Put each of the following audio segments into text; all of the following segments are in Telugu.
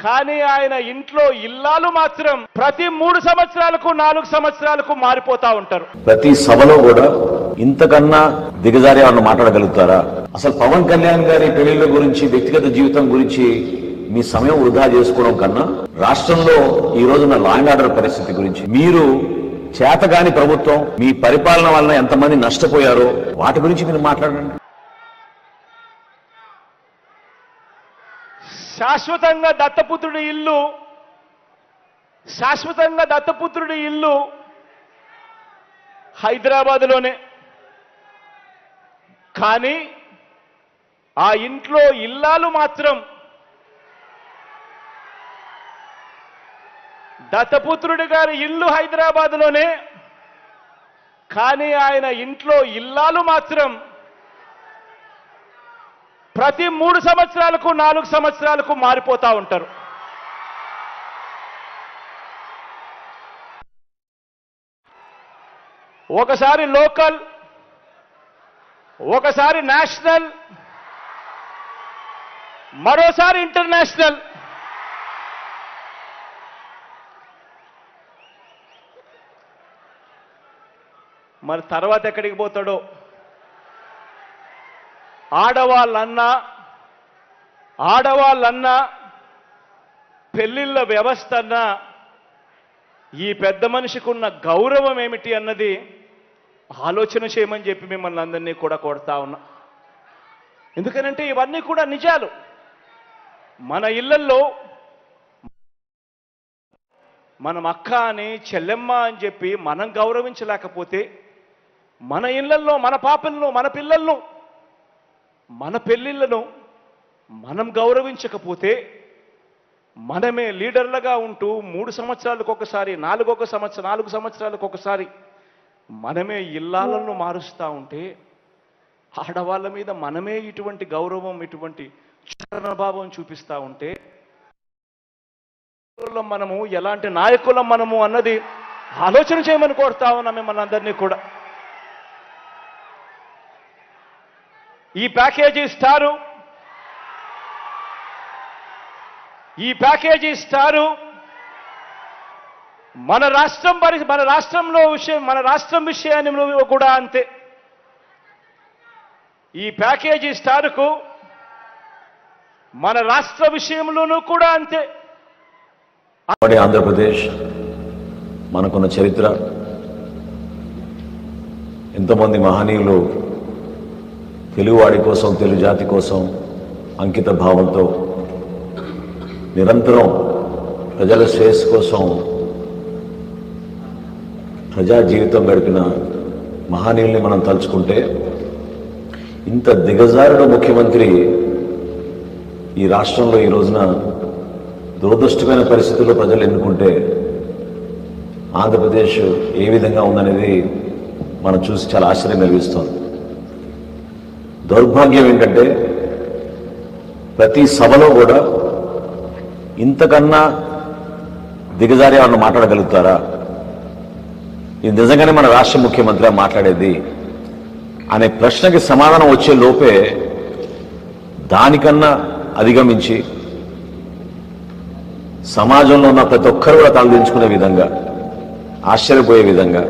కానీ ఆయన ఇంట్లో ఇల్లాలు మాత్రం ప్రతి మూడు సంవత్సరాలకు నాలుగు సంవత్సరాలకు మారిపోతా ఉంటారు ప్రతి సభలో కూడా ఇంతకన్నా దిగజారి వాళ్ళు మాట్లాడగలుగుతారా అసలు పవన్ కళ్యాణ్ గారి పెళ్లిళ్ళ గురించి వ్యక్తిగత జీవితం గురించి మీ సమయం వృధా చేసుకోవడం కన్నా రాష్ట్రంలో ఈ రోజున్న లా అండ్ ఆర్డర్ పరిస్థితి గురించి మీరు చేతగాని ప్రభుత్వం మీ పరిపాలన వలన ఎంతమంది నష్టపోయారో వాటి గురించి మీరు మాట్లాడండి శాశ్వతంగా దత్తపుత్రుడి ఇల్లు శాశ్వతంగా దత్తపుత్రుడి ఇల్లు హైదరాబాదులోనే కానీ ఆ ఇంట్లో ఇల్లాలు మాత్రం దత్తపుత్రుడి గారి ఇల్లు హైదరాబాదులోనే కానీ ఆయన ఇంట్లో ఇల్లాలు మాత్రం ప్రతి మూడు సంవత్సరాలకు నాలుగు సంవత్సరాలకు మారిపోతా ఉంటారు ఒకసారి లోకల్ ఒకసారి నేషనల్ మరోసారి ఇంటర్నేషనల్ మరి తర్వాత ఎక్కడికి పోతాడో ఆడవాళ్ళన్నా ఆడవాళ్ళన్నా పెళ్లిళ్ళ వ్యవస్థ అన్నా ఈ పెద్ద మనిషికి ఉన్న గౌరవం ఏమిటి అన్నది ఆలోచన చేయమని చెప్పి మిమ్మల్ని అందరినీ కూడా కొడతా ఉన్నా ఎందుకనంటే ఇవన్నీ కూడా నిజాలు మన ఇళ్లల్లో మనం అక్క అని చెల్లెమ్మ అని చెప్పి మనం గౌరవించలేకపోతే మన ఇళ్లల్లో మన పాపలను మన పిల్లలను మన పెళ్ళిళ్ళను మనం గౌరవించకపోతే మనమే లీడర్లుగా ఉంటూ మూడు సంవత్సరాలకు ఒకసారి నాలుగొక సంవత్సరం నాలుగు సంవత్సరాలకు ఒకసారి మనమే ఇల్లాలను మారుస్తూ ఉంటే ఆడవాళ్ళ మీద మనమే ఇటువంటి గౌరవం ఇటువంటి భావం చూపిస్తూ ఉంటే నాయకులం మనము ఎలాంటి నాయకులం మనము అన్నది ఆలోచన చేయమని కోరుతా ఉన్నా మిమ్మల్ని అందరినీ కూడా ఈ ప్యాకేజీ ఇస్తారు ఈ ప్యాకేజీ ఇస్తారు మన రాష్ట్రం పరి మన రాష్ట్రంలో విషయం మన రాష్ట్రం విషయాన్ని కూడా అంతే ఈ ప్యాకేజీ స్టార్కు మన రాష్ట్ర విషయంలోనూ కూడా అంతే ఉమ్మడి ఆంధ్రప్రదేశ్ మనకున్న చరిత్ర ఎంతోమంది మహనీయులు తెలుగువాడి కోసం తెలుగు జాతి కోసం అంకిత భావంతో నిరంతరం ప్రజల శ్రేయస్సు కోసం ప్రజా జీవితం గడిపిన మహనీయుల్ని మనం తలుచుకుంటే ఇంత దిగజారుడు ముఖ్యమంత్రి ఈ రాష్ట్రంలో ఈ రోజున దురదృష్టమైన పరిస్థితుల్లో ప్రజలు ఎన్నుకుంటే ఆంధ్రప్రదేశ్ ఏ విధంగా ఉందనేది మనం చూసి చాలా ఆశ్చర్యం కలిగిస్తోంది దౌర్భాగ్యం ఏంటంటే ప్రతి సభలో కూడా ఇంతకన్నా దిగజారి ఏమన్నా మాట్లాడగలుగుతారా ఇది నిజంగానే మన రాష్ట్ర ముఖ్యమంత్రి మాట్లాడేది అనే ప్రశ్నకి సమాధానం వచ్చే లోపే దానికన్నా అధిగమించి సమాజంలో ఉన్న ప్రతి ఒక్కరు కూడా తలదించుకునే విధంగా ఆశ్చర్యపోయే విధంగా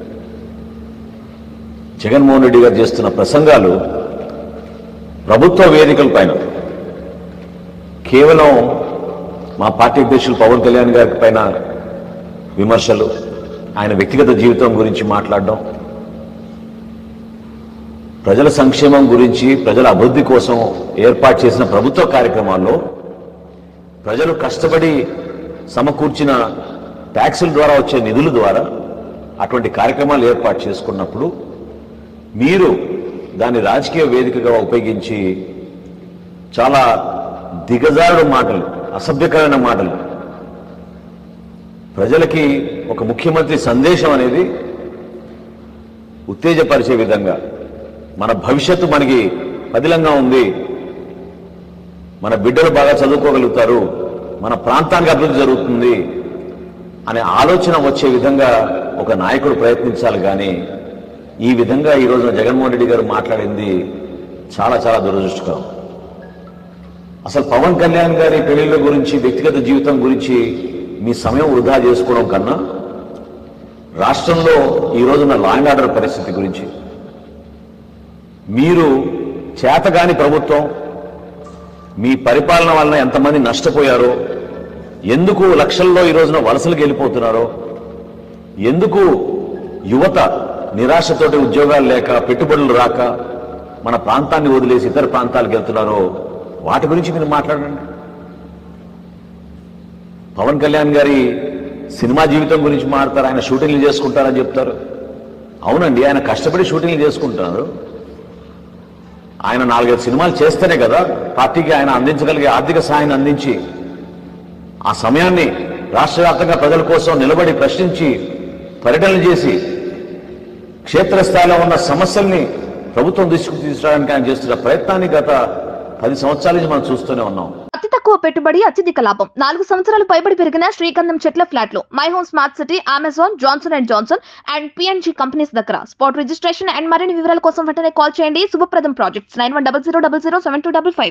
జగన్మోహన్ రెడ్డి గారు చేస్తున్న ప్రసంగాలు ప్రభుత్వ వేదికల పైన కేవలం మా పార్టీ అధ్యక్షులు పవన్ కళ్యాణ్ గారి పైన విమర్శలు ఆయన వ్యక్తిగత జీవితం గురించి మాట్లాడడం ప్రజల సంక్షేమం గురించి ప్రజల అభివృద్ధి కోసం ఏర్పాటు చేసిన ప్రభుత్వ కార్యక్రమాల్లో ప్రజలు కష్టపడి సమకూర్చిన ట్యాక్సుల ద్వారా వచ్చే నిధుల ద్వారా అటువంటి కార్యక్రమాలు ఏర్పాటు చేసుకున్నప్పుడు మీరు దాన్ని రాజకీయ వేదికగా ఉపయోగించి చాలా దిగజారుడు మాటలు అసభ్యకరమైన మాటలు ప్రజలకి ఒక ముఖ్యమంత్రి సందేశం అనేది ఉత్తేజపరిచే విధంగా మన భవిష్యత్తు మనకి పదిలంగా ఉంది మన బిడ్డలు బాగా చదువుకోగలుగుతారు మన ప్రాంతానికి అభివృద్ధి జరుగుతుంది అనే ఆలోచన వచ్చే విధంగా ఒక నాయకుడు ప్రయత్నించాలి కానీ ఈ విధంగా ఈ రోజున జగన్మోహన్ రెడ్డి గారు మాట్లాడింది చాలా చాలా దురదృష్టకరం అసలు పవన్ కళ్యాణ్ గారి పెళ్లిళ్ళ గురించి వ్యక్తిగత జీవితం గురించి మీ సమయం వృధా చేసుకోవడం కన్నా రాష్ట్రంలో ఈ రోజున లా అండ్ ఆర్డర్ పరిస్థితి గురించి మీరు చేతగాని ప్రభుత్వం మీ పరిపాలన వలన ఎంతమంది నష్టపోయారో ఎందుకు లక్షల్లో ఈ రోజున వలసలకు వెళ్ళిపోతున్నారో ఎందుకు యువత నిరాశతోటి ఉద్యోగాలు లేక పెట్టుబడులు రాక మన ప్రాంతాన్ని వదిలేసి ఇతర ప్రాంతాలకు వెళ్తున్నారో వాటి గురించి మీరు మాట్లాడండి పవన్ కళ్యాణ్ గారి సినిమా జీవితం గురించి మాట్లాడతారు ఆయన షూటింగ్లు చేసుకుంటారని చెప్తారు అవునండి ఆయన కష్టపడి షూటింగ్లు చేసుకుంటున్నారు ఆయన నాలుగైదు సినిమాలు చేస్తేనే కదా పార్టీకి ఆయన అందించగలిగే ఆర్థిక సాయాన్ని అందించి ఆ సమయాన్ని రాష్ట్ర వ్యాప్తంగా ప్రజల కోసం నిలబడి ప్రశ్నించి పర్యటనలు చేసి క్షేత్రస్థాయిలో ఉన్న సమస్యల్ని ప్రభుత్వం దృష్టికి తీసుకురావడానికి ఆయన చేస్తున్న ప్రయత్నాన్ని గత పది సంవత్సరాల నుంచి మనం చూస్తూనే ఉన్నాం అతి తక్కువ పెట్టుబడి అత్యధిక లాభం నాలుగు సంవత్సరాలు పైబడి పెరిగిన శ్రీగంధం చెట్ల ఫ్లాట్లు my home smart city Amazon Johnson and Johnson and PNG companies దగ్గర స్పాట్ రిజిస్ట్రేషన్ అండ్ మరిన్ని వివరాల కోసం వెంటనే కాల్ చేయండి శుభప్రదం projects nine one double zero double zero seven two double five